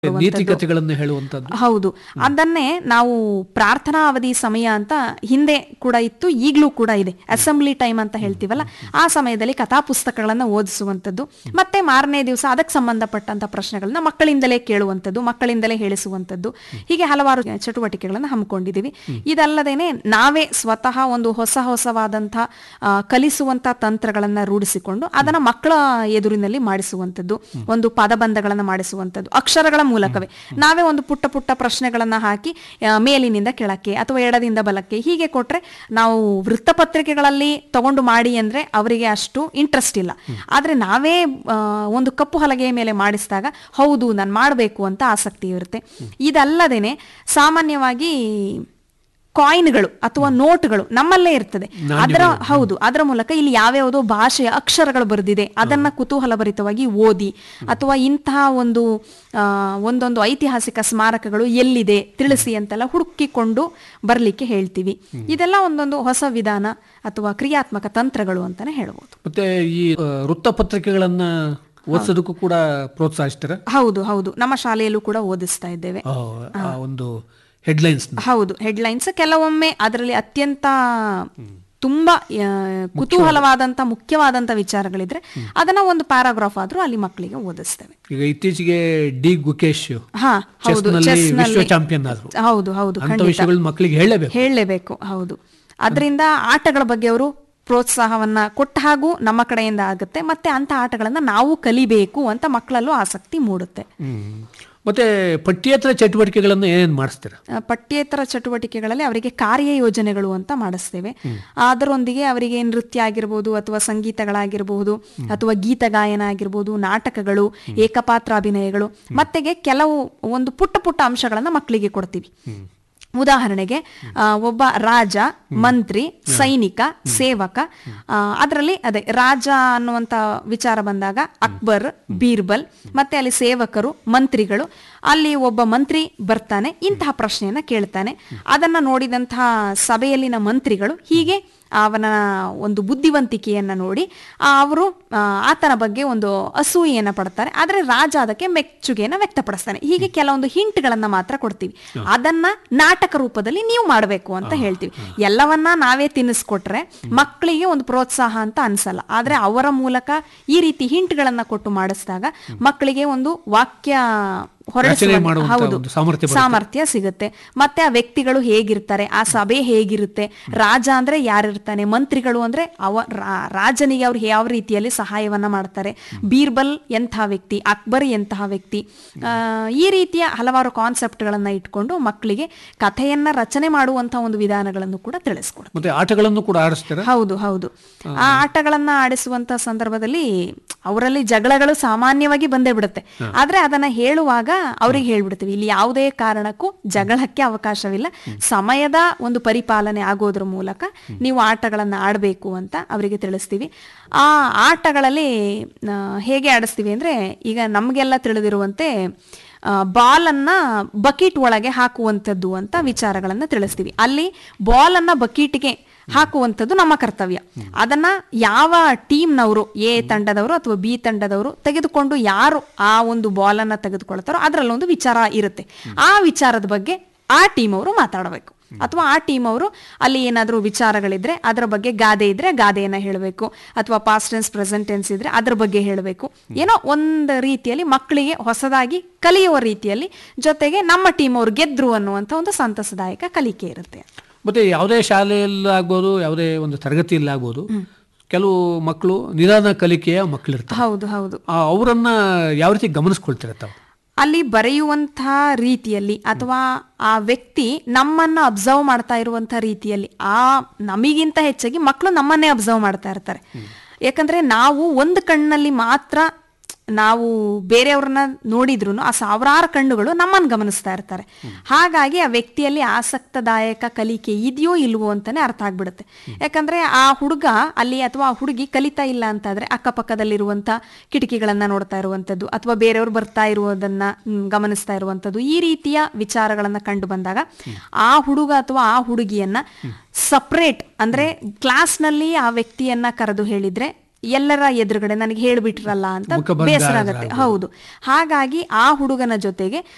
ನೀತಿಕತೆಗಳನ್ನು ಹೇಳುವಂತದ್ದು ಹೌದು ಅದನ್ನೇ ನಾವು ಪ್ರಾರ್ಥನಾ ಅವಧಿ ಸಮಯ ಅಂತ ಹಿಂದೆ ಕೂಡ ಇತ್ತು ಈಗಲೂ ಕೂಡ ಇದೆ ಅಸೆಂಬ್ಲಿ ಟೈಮ್ ಅಂತ ಹೇಳ್ತೀವಲ್ಲ ಆ ಸಮಯದಲ್ಲಿ ಕಥಾ ಪುಸ್ತಕಗಳನ್ನ ಓದಿಸುವಂಥದ್ದು ಮತ್ತೆ ಮಾರನೇ ದಿವಸ ಅದಕ್ಕೆ ಸಂಬಂಧಪಟ್ಟಂತ ಪ್ರಶ್ನೆಗಳನ್ನ ಮಕ್ಕಳಿಂದಲೇ ಕೇಳುವಂಥದ್ದು ಮಕ್ಕಳಿಂದಲೇ ಹೇಳಿಸುವಂಥದ್ದು ಹೀಗೆ ಹಲವಾರು ಚಟುವಟಿಕೆಗಳನ್ನ ಹಮ್ಮಿಕೊಂಡಿದ್ದೀವಿ ಇದಲ್ಲದೇನೆ ನಾವೇ ಸ್ವತಃ ಒಂದು ಹೊಸ ಹೊಸವಾದಂಥ ಆ, ಕಲಿಸುವಂತ ತಂತ್ರಗಳನ್ನ ರೂಢಿಸಿಕೊಂಡು ಅದನ್ನ ಮಕ್ಕಳ ಎದುರಿನಲ್ಲಿ ಮಾಡಿಸುವಂಥದ್ದು ಒಂದು ಪದಬಂಧಗಳನ್ನ ಮಾಡಿಸುವಂಥದ್ದು ಅಕ್ಷರಗಳ ಮೂಲಕವೇ ನಾವೇ ಒಂದು ಪುಟ್ಟ ಪುಟ್ಟ ಪ್ರಶ್ನೆಗಳನ್ನ ಹಾಕಿ ಆ, ಮೇಲಿನಿಂದ ಕೆಳಕ್ಕೆ ಅಥವಾ ಎಡದಿಂದ ಬಲಕ್ಕೆ ಹೀಗೆ ಕೊಟ್ರೆ ನಾವು ವೃತ್ತಪತ್ರಿಕೆಗಳಲ್ಲಿ ತಗೊಂಡು ಮಾಡಿ ಅಂದ್ರೆ ಅವರಿಗೆ ಅಷ್ಟು ಇಂಟ್ರೆಸ್ಟ್ ಇಲ್ಲ ಆದ್ರೆ ನಾವೇ ಆ, ಒಂದು ಕಪ್ಪು ಹಲಗೆಯ ಮೇಲೆ ಮಾಡಿಸಿದಾಗ ಹೌದು ನಾನು ಮಾಡಬೇಕು ಅಂತ ಆಸಕ್ತಿ ಇರುತ್ತೆ ಇದಲ್ಲದೇನೆ ಸಾಮಾನ್ಯವಾಗಿ ಕಾಯಿನ್ಗಳು ಅಥವಾ ನೋಟ್ಗಳು ನಮ್ಮಲ್ಲೇ ಇರ್ತದೆ ಅದರ ಹೌದು ಅದರ ಮೂಲಕ ಇಲ್ಲಿ ಯಾವ್ಯಾವುದೋ ಭಾಷೆಯ ಅಕ್ಷರಗಳು ಬರೆದಿದೆ ಅದನ್ನ ಕುತೂಹಲಭರಿತವಾಗಿ ಓದಿ ಅಥವಾ ಇಂತಹ ಒಂದು ಆ, ಒಂದೊಂದು ಐತಿಹಾಸಿಕ ಸ್ಮಾರಕಗಳು ಎಲ್ಲಿದೆ ತಿಳಿಸಿ ಅಂತೆಲ್ಲ ಹುಡುಕಿಕೊಂಡು ಬರ್ಲಿಕ್ಕೆ ಹೇಳ್ತೀವಿ ಇದೆಲ್ಲ ಒಂದೊಂದು ಹೊಸ ವಿಧಾನ ಅಥವಾ ಕ್ರಿಯಾತ್ಮಕ ತಂತ್ರಗಳು ಅಂತಾನೆ ಹೇಳ್ಬೋದು ಮತ್ತೆ ಈ ಆ, ವೃತ್ತಪತ್ರಿಕೆಗಳನ್ನ ಓದಿಸೋದಕ್ಕೂ ಕೂಡ ಪ್ರೋತ್ಸಾಹಿಸ್ತಾರೆ ಹೌದು ಹೌದು ನಮ್ಮ ಶಾಲೆಯಲ್ಲೂ ಕೂಡ ಓದಿಸ್ತಾ ಇದ್ದೇವೆ ಆ, ಆ ಒಂದು ಹೆಡ್ಲೈನ್ಸ್ ಹೌದು ಹೆಡ್ಲೈನ್ಸ್ ಕೆಲವೊಮ್ಮೆ ಅದರಲ್ಲಿ ಅತ್ಯಂತ ತುಂಬಾ ಆ, ಕುತೂಹಲವಾದಂತ ಮುಖ್ಯವಾದಂತ ವಿಚಾರಗಳಿದ್ರೆ ಅದನ್ನ ಒಂದು ಪ್ಯಾರಾಗ್ರಾಫ್ ಆದ್ರೂ ಅಲ್ಲಿ ಮಕ್ಕಳಿಗೆ ಓದಿಸ್ತೇವೆ ಈಗ ಇತ್ತೀಚೆಗೆ ಡಿ ಗುಕೇಶ್ ಹಾ ಹೌದು ಚೆಸ್ನಲ್ಲಿ ಚೆಸ್ ವಿಶ್ವ ಚಾಂಪಿಯನ್ ಆದ್ರು ಹೌದು ಹೌದು ಅಂತ ಖಂಡಿತ ವಿಷಯಗಳು ಮಕ್ಕಳಿಗೆ ಹೇಳಲೇಬೇಕು ಹೇಳಲೇಬೇಕು ಹೌದು ಅದರಿಂದ ಆಟಗಳ ಬಗ್ಗೆ ಅವರು ಪ್ರೋತ್ಸಾಹವನ್ನ ಕೊಟ್ಟ ಹಾಗೂ ನಮ್ಮ ಕಡೆಯಿಂದ ಆಗುತ್ತೆ ಮತ್ತೆ ಅಂತ ಆಟಗಳನ್ನ ನಾವು ಕಲಿಬೇಕು ಅಂತ ಮಕ್ಕಳಲ್ಲೂ ಆಸಕ್ತಿ ಮೂಡುತ್ತೆ ಹ್ಮ್. ಮತ್ತೆ ಪಠ್ಯೇತರ ಚಟುವಟಿಕೆಗಳನ್ನು ಏನೇನು ಮಾಡಿಸ್ತೀರಾ ಆ, ಪಠ್ಯೇತರ ಚಟುವಟಿಕೆಗಳಲ್ಲಿ ಅವರಿಗೆ ಕಾರ್ಯ ಯೋಜನೆಗಳು ಅಂತ ಮಾಡಿಸ್ತೇವೆ ಅದರೊಂದಿಗೆ ಅವರಿಗೆ ನೃತ್ಯ ಆಗಿರ್ಬೋದು ಅಥವಾ ಸಂಗೀತಗಳಾಗಿರ್ಬೋದು ಅಥವಾ ಗೀತ ಗಾಯನ ಆಗಿರ್ಬೋದು ನಾಟಕಗಳು ಏಕಪಾತ್ರ ಅಭಿನಯಗಳು ಮತ್ತೆಗೆ ಕೆಲವು ಒಂದು ಪುಟ್ಟ ಪುಟ್ಟ ಅಂಶಗಳನ್ನ ಮಕ್ಕಳಿಗೆ ಕೊಡ್ತೀವಿ ಉದಾಹರಣೆಗೆ ಆ, ಒಬ್ಬ ರಾಜ ಮಂತ್ರಿ ಸೈನಿಕ ಸೇವಕ ಅದರಲ್ಲಿ ಅದೇ ರಾಜ ಅನ್ನುವಂತ ವಿಚಾರ ಬಂದಾಗ ಅಕ್ಬರ್ ಬೀರ್ಬಲ್ ಮತ್ತೆ ಅಲ್ಲಿ ಸೇವಕರು ಮಂತ್ರಿಗಳು ಅಲ್ಲಿ ಒಬ್ಬ ಮಂತ್ರಿ ಬರ್ತಾನೆ ಇಂತಹ ಪ್ರಶ್ನೆಯನ್ನ ಕೇಳ್ತಾನೆ ಅದನ್ನ ನೋಡಿದಂತಹ ಸಭೆಯಲ್ಲಿನ ಮಂತ್ರಿಗಳು ಹೀಗೆ ಅವನ ಒಂದು ಬುದ್ಧಿವಂತಿಕೆಯನ್ನ ನೋಡಿ ಅವರು ಆತನ ಬಗ್ಗೆ ಒಂದು ಅಸೂಯೆಯನ್ನ ಪಡ್ತಾರೆ ಆದ್ರೆ ರಾಜ ಅದಕ್ಕೆ ಮೆಚ್ಚುಗೆಯನ್ನ ವ್ಯಕ್ತಪಡಿಸ್ತಾನೆ ಹೀಗೆ ಕೆಲವೊಂದು ಹಿಂಟ್ಗಳನ್ನ ಮಾತ್ರ ಕೊಡ್ತೀವಿ ಅದನ್ನ ನಾಟಕ ರೂಪದಲ್ಲಿ ನೀವು ಮಾಡಬೇಕು ಅಂತ ಹೇಳ್ತೀವಿ ಎಲ್ಲವನ್ನ ನಾವೇ ತಿನ್ನಿಸ್ಕೊಟ್ರೆ ಮಕ್ಕಳಿಗೆ ಒಂದು ಪ್ರೋತ್ಸಾಹ ಅಂತ ಅನ್ಸಲ್ಲ ಆದ್ರೆ ಅವರ ಮೂಲಕ ಈ ರೀತಿ ಹಿಂಟ್ಗಳನ್ನ ಕೊಟ್ಟು ಮಾಡಿಸಿದಾಗ ಮಕ್ಕಳಿಗೆ ಒಂದು ವಾಕ್ಯ ಹೊರಡಿಸುವ ಮಾಡುವಂತ ಹೌದು ಒಂದು ಸಾಮರ್ಥ್ಯ ಬರುತ್ತೆ. ಸಾಮರ್ಥ್ಯ ಸಿಗುತ್ತೆ ಮತ್ತೆ ಆ ವ್ಯಕ್ತಿಗಳು ಹೇಗಿರ್ತಾರೆ ಆ ಸಭೆ ಹೇಗಿರುತ್ತೆ ರಾಜ ಅಂದ್ರೆ ಯಾರಿರ್ತಾನೆ ಮಂತ್ರಿಗಳು ಅಂದ್ರೆ ಅವ ರಾ- ರಾಜನಿಗೆ ಅವ್ರು ಯಾವ ರೀತಿಯಲ್ಲಿ ಸಹಾಯವನ್ನ ಮಾಡ್ತಾರೆ ಬೀರ್ಬಲ್ ಎಂಥ ವ್ಯಕ್ತಿ ಅಕ್ಬರ್ ಎಂತಹ ವ್ಯಕ್ತಿ ಆ, ಈ ರೀತಿಯ ಹಲವಾರು ಕಾನ್ಸೆಪ್ಟ್ಗಳನ್ನ ಇಟ್ಕೊಂಡು ಮಕ್ಕಳಿಗೆ ಕಥೆಯನ್ನ ರಚನೆ ಮಾಡುವಂತಹ ಒಂದು ವಿಧಾನಗಳನ್ನು ಕೂಡ ತಿಳಿಸ್ಕೊಡ್ತಾರೆ ಮತ್ತೆ ಆಟಗಳನ್ನು ಕೂಡ ಆಡಿಸ್ತಾರೆ ಹೌದು ಹೌದು ಆ ಆಟಗಳನ್ನ ಆಡಿಸುವಂತ ಸಂದರ್ಭದಲ್ಲಿ ಅವರಲ್ಲಿ ಜಗಳಗಳು ಸಾಮಾನ್ಯವಾಗಿ ಬಂದೇ ಬಿಡುತ್ತೆ ಆದ್ರೆ ಅದನ್ನ ಹೇಳುವಾಗ ಅವ್ರಿಗೆ ಹೇಳ್ಬಿಡ್ತೀವಿ ಇಲ್ಲಿ ಯಾವುದೇ ಕಾರಣಕ್ಕೂ ಜಗಳಕ್ಕೆ ಅವಕಾಶವಿಲ್ಲ ಸಮಯದ ಒಂದು ಪರಿಪಾಲನೆ ಆಗೋದ್ರ ಮೂಲಕ ನೀವು ಆಟಗಳನ್ನ ಆಡಬೇಕು ಅಂತ ಅವರಿಗೆ ತಿಳಿಸ್ತೀವಿ ಆ ಆಟಗಳಲ್ಲಿ ಆ, ಹೇಗೆ ಆಡಿಸ್ತೀವಿ ಅಂದ್ರೆ ಈಗ ನಮಗೆಲ್ಲ ತಿಳಿದಿರುವಂತೆ ಬಾಲ್ ಅನ್ನ ಬಕೀಟ್ ಒಳಗೆ ಹಾಕುವಂಥದ್ದು ಅಂತ ವಿಚಾರಗಳನ್ನ ತಿಳಿಸ್ತೀವಿ ಅಲ್ಲಿ ಬಾಲ್ ಅನ್ನ ಬಕೀಟ್ಗೆ ಹಾಕುವಂಥದ್ದು ನಮ್ಮ ಕರ್ತವ್ಯ ಅದನ್ನ ಯಾವ ಟೀಮ್ನವರು ಎ ತಂಡದವರು ಅಥವಾ ಬಿ ತಂಡದವರು ತೆಗೆದುಕೊಂಡು ಯಾರು ಆ ಒಂದು ಬಾಲ್ ಅನ್ನ ತೆಗೆದುಕೊಳ್ತಾರೋ ಅದರಲ್ಲೊಂದು ವಿಚಾರ ಇರುತ್ತೆ ಆ ವಿಚಾರದ ಬಗ್ಗೆ ಆ ಟೀಮ್ ಅವರು ಮಾತಾಡಬೇಕು ಅಥವಾ ಆ ಟೀಮ್ ಅವರು ಅಲ್ಲಿ ಏನಾದರೂ ವಿಚಾರಗಳಿದ್ರೆ ಅದರ ಬಗ್ಗೆ ಗಾದೆ ಇದ್ರೆ ಗಾದೆಯನ್ನ ಹೇಳಬೇಕು ಅಥವಾ ಪಾಸ್ಟ್ ಟೆನ್ಸ್ ಪ್ರೆಸೆಂಟ್ ಟೆನ್ಸ್ ಇದ್ರೆ ಅದ್ರ ಬಗ್ಗೆ ಹೇಳಬೇಕು ಏನೋ ಒಂದು ರೀತಿಯಲ್ಲಿ ಮಕ್ಕಳಿಗೆ ಹೊಸದಾಗಿ ಕಲಿಯುವ ರೀತಿಯಲ್ಲಿ ಜೊತೆಗೆ ನಮ್ಮ ಟೀಮ್ ಅವರು ಗೆದ್ರು ಅನ್ನುವಂಥ ಒಂದು ಸಂತಸದಾಯಕ ಕಲಿಕೆ ಇರುತ್ತೆ ಮತ್ತೆ ಯಾವುದೇ ಶಾಲೆಯಲ್ಲಾಗ್ಬೋದು ಯಾವುದೇ ಒಂದು ತರಗತಿಯಲ್ಲಾಗ್ಬೋದು ಕೆಲವು ಮಕ್ಕಳು ನಿಧಾನ ಕಲಿಕೆಯ ಮಕ್ಕಳಿರ್ತಾರೆ ಹೌದು ಹೌದು ಆ, ಅವರನ್ನ ಯಾವ ರೀತಿ ಗಮನಿಸ್ಕೊಳ್ತಾರೆ ತಾವು ಅಲ್ಲಿ ಬರೆಯುವಂತಹ ರೀತಿಯಲ್ಲಿ ಅಥವಾ ಆ ವ್ಯಕ್ತಿ ನಮ್ಮನ್ನ ಅಬ್ಸರ್ವ್ ಮಾಡ್ತಾ ಇರುವಂತಹ ರೀತಿಯಲ್ಲಿ ಆ ನಮಗಿಂತ ಹೆಚ್ಚಾಗಿ ಮಕ್ಕಳು ನಮ್ಮನ್ನೇ ಅಬ್ಸರ್ವ್ ಮಾಡ್ತಾ ಇರ್ತಾರೆ ಯಾಕಂದ್ರೆ ನಾವು ಒಂದು ಕಣ್ಣಲ್ಲಿ ಮಾತ್ರ ನಾವು ಬೇರೆಯವ್ರನ್ನ ನೋಡಿದ್ರು ಆ ಸಾವಿರಾರು ಕಣ್ಣುಗಳು ನಮ್ಮನ್ನು ಗಮನಿಸ್ತಾ ಇರ್ತಾರೆ ಹಾಗಾಗಿ ಆ ವ್ಯಕ್ತಿಯಲ್ಲಿ ಆಸಕ್ತದಾಯಕ ಕಲಿಕೆ ಇದೆಯೋ ಇಲ್ವೋ ಅಂತಾನೆ ಅರ್ಥ ಆಗ್ಬಿಡುತ್ತೆ ಯಾಕಂದ್ರೆ ಆ ಹುಡುಗ ಅಲ್ಲಿ ಅಥವಾ ಆ ಹುಡುಗಿ ಕಲಿತಾ ಇಲ್ಲ ಅಂತಾದ್ರೆ ಅಕ್ಕಪಕ್ಕದಲ್ಲಿರುವಂತ ಕಿಟಕಿಗಳನ್ನ ನೋಡ್ತಾ ಇರುವಂತದ್ದು ಅಥವಾ ಬೇರೆಯವ್ರು ಬರ್ತಾ ಇರುವುದನ್ನ ಮ್, ಗಮನಿಸ್ತಾ ಇರುವಂತದ್ದು ಈ ರೀತಿಯ ವಿಚಾರಗಳನ್ನ ಕಂಡು ಬಂದಾಗ ಆ ಹುಡುಗ ಅಥವಾ ಆ ಹುಡುಗಿಯನ್ನ ಸಪ್ರೇಟ್ ಅಂದ್ರೆ ಕ್ಲಾಸ್ನಲ್ಲಿ ಆ ವ್ಯಕ್ತಿಯನ್ನ ಕರೆದು ಹೇಳಿದ್ರೆ ಎಲ್ಲರ ಎದುರುಗಡೆ ನನಗೆ ಹೇಳ್ಬಿಟ್ರಲ್ಲ ಅಂತ ಮುಖಭಂಗ ಬೇಸರ ಆಗತ್ತೆ ಹೌದು ಹಾಗಾಗಿ ಆ ಹುಡುಗನ ಜೊತೆಗೆ